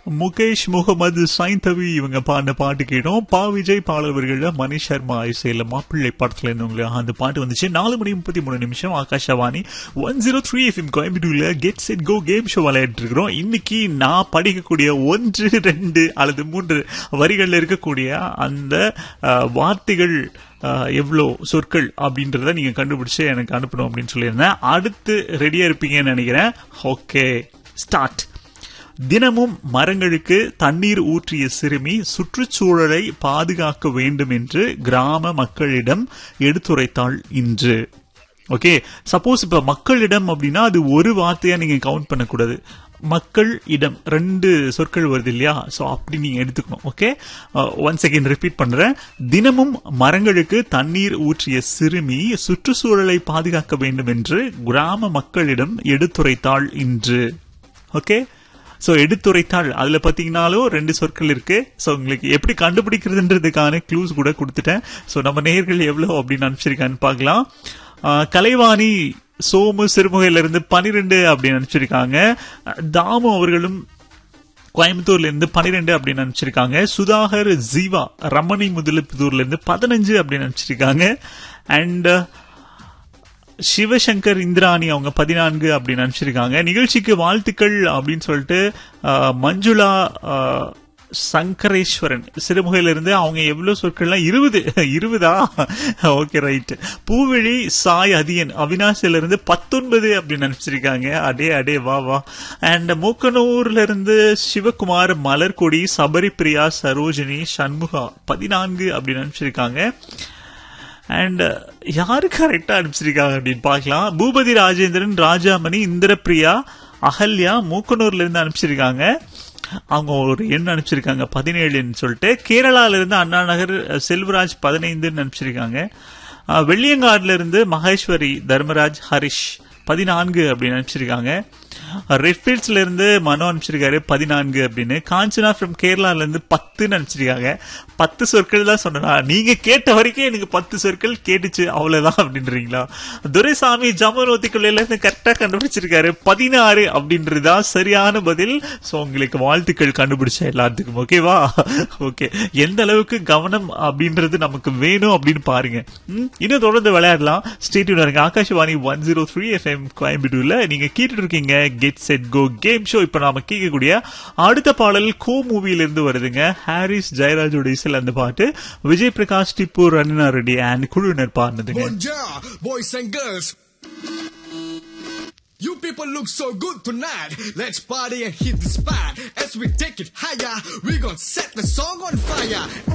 முகேஷ் முகமது சைந்தவி இவங்க பாடின பாட்டு கேட்டோம் பா விஜய் பாடல்கள்ல மணி சர்மா இசையில மாப்பிள்ளை படத்துல இருந்தவங்க அந்த பாட்டு வந்துச்சு நாலு மணி முப்பத்தி மூணு நிமிஷம் Akashvani one zero three FM கோயம்புத்தூர்ல get set go game show விளையாட்டு இருக்கிறோம் இன்னைக்கு நான் படிக்கக்கூடிய ஒன்று ரெண்டு அல்லது மூன்று வரிகள்ல இருக்கக்கூடிய அந்த அஹ், வார்த்தைகள் அஹ், எவ்வளோ சொற்கள் அப்படின்றத நீங்க கண்டுபிடிச்சு எனக்கு அனுப்பணும் அப்படின்னு சொல்லியிருந்தேன் அடுத்து ரெடியா இருப்பீங்கன்னு நினைக்கிறேன் ஓகே ஸ்டார்ட் தினமும் மரங்களுக்கு தண்ணீர் ஊற்றிய சிறுமி சுற்றுச்சூழலை பாதுகாக்க வேண்டும் என்று கிராம மக்களிடம் எடுத்துரைத்தாள் இன்று ஓகே சப்போஸ் இப்ப மக்களிடம் அப்படின்னா அது ஒரு வார்த்தையா நீங்க கவுண்ட் பண்ணக்கூடாது மக்கள் இடம் ரெண்டு சொற்கள் வருது இல்லையா சோ அப்படி நீங்க எடுத்துக்கணும் ஓகே ஒன் செகண்ட் ரிப்பீட் பண்றேன் தினமும் மரங்களுக்கு தண்ணீர் ஊற்றிய சிறுமி சுற்றுச்சூழலை பாதுகாக்க வேண்டும் என்று கிராம மக்களிடம் எடுத்துரைத்தாள் இன்று ஓகே சோ எடுத்துரைத்தாள் அதுல பாத்தீங்கன்னாலும் ரெண்டு சொற்கள் இருக்கு சோ உங்களுக்கு எப்படி கண்டுபிடிக்கிறதுன்றதுக்கான க்ளூஸ் கூட கொடுத்துட்டேன் சோ நம்ம நேர்கள் எவ்வளவு அப்படின்னு அனுப்பிச்சிருக்கான்னு பார்க்கலாம் ஆஹ், கலைவாணி சோமு சிறுமுகையில இருந்து பனிரெண்டு அப்படின்னு அனுப்பிச்சிருக்காங்க தாமு அவர்களும் கோயம்புத்தூர்ல இருந்து பனிரெண்டு அப்படின்னு அனுப்பிச்சிருக்காங்க சுதாகர் ஜீவா ரமணி முதலிப்புதூர்ல இருந்து பதினஞ்சு அப்படின்னு அனுப்பிச்சிருக்காங்க அண்ட் சிவசங்கர் இந்திராணி அவங்க பதினான்கு அப்படின்னு அனுப்பிச்சிருக்காங்க நிகழ்ச்சிக்கு வாழ்த்துக்கள் அப்படின்னு சொல்லிட்டு அஹ், மஞ்சுளா அஹ், சங்கரேஸ்வரன் சிறுமுகையில இருந்து அவங்க எவ்வளவு சொற்கள்லாம் இருபது இருபதா ஓகே ரைட் பூவிழி சாய் அதியன் அவினாசில இருந்து பத்தொன்பது அப்படின்னு அனுப்பிச்சிருக்காங்க அடே அடே வா வா அண்ட் மூக்கனூர்ல இருந்து சிவகுமார் மலர்கொடி சபரி பிரியா சரோஜினி சண்முகா பதினான்கு அப்படின்னு அனுப்பிச்சிருக்காங்க அண்ட் யாரு கரெக்டா அனுப்பிச்சிருக்காங்க அப்படின்னு பார்க்கலாம் பூபதி ராஜேந்திரன் ராஜாமணி இந்திரபிரியா அகல்யா மூக்கனூர்ல இருந்து அனுப்பிச்சிருக்காங்க அவங்க ஒரு எண் அனுப்பிச்சிருக்காங்க பதினேழுன்னு சொல்லிட்டு கேரளால இருந்து அண்ணா நகர் செல்வராஜ் பதினைந்துன்னு அனுப்பிச்சிருக்காங்க அஹ், வெள்ளியங்காடுல இருந்து மகேஸ்வரி தர்மராஜ் ஹரிஷ் பதினான்கு அப்படின்னு அனுப்பிச்சிருக்காங்க ரெட்ஃபீல்ட்ஸ்ல இருந்து மனோ அனுப்பிச்சிருக்காரு பதினான்கு அப்படின்னு காஞ்சனா ஃப்ரம் கேரளால இருந்து பத்துன்னு அனுப்பிச்சிருக்காங்க பத்து சொற்கள் தான் சொன்னா நீங்க கேட்ட வரைக்கும் எனக்கு பத்து சொற்கள் கேட்டுச்சு அவ்வளவுதான் அப்படின்றீங்களா துரைசாமி ஜமனோத்திக்குள்ள இருந்து கரெக்டா கண்டுபிடிச்சிருக்காரு பதினாறு அப்படின்றதுதான் சரியான பதில் சோ உங்களுக்கு வாழ்த்துக்கள் கண்டுபிடிச்ச எல்லாத்துக்கும் ஓகேவா ஓகே எந்த அளவுக்கு கவனம் அப்படின்றது நமக்கு வேணும் அப்படின்னு பாருங்க ம், இன்னும் தொடர்ந்து விளையாடலாம் ஸ்டேட்யூன் இருங்க Akashvani one zero three FM கோயம்புத்தூர்ல நீங்க கேட்டுட்டு இருக்கீங்க get set go game show இப்ப நாம கேட்கக்கூடிய அடுத்த பாடல் கோ மூவில இருந்து வருதுங்க ஹாரிஸ் ஜெயராஜோட இசையில் அந்த பாட்டு விஜய் பிரகாஷ் டிப்பு ரன்னா ரெட்டி அண்ட் குழுவினர் பாடினதுங்க Bonjour, boys and girls. You people look so good tonight. Let's party and hit the spot. As we take it higher, we gonna set the song on fire.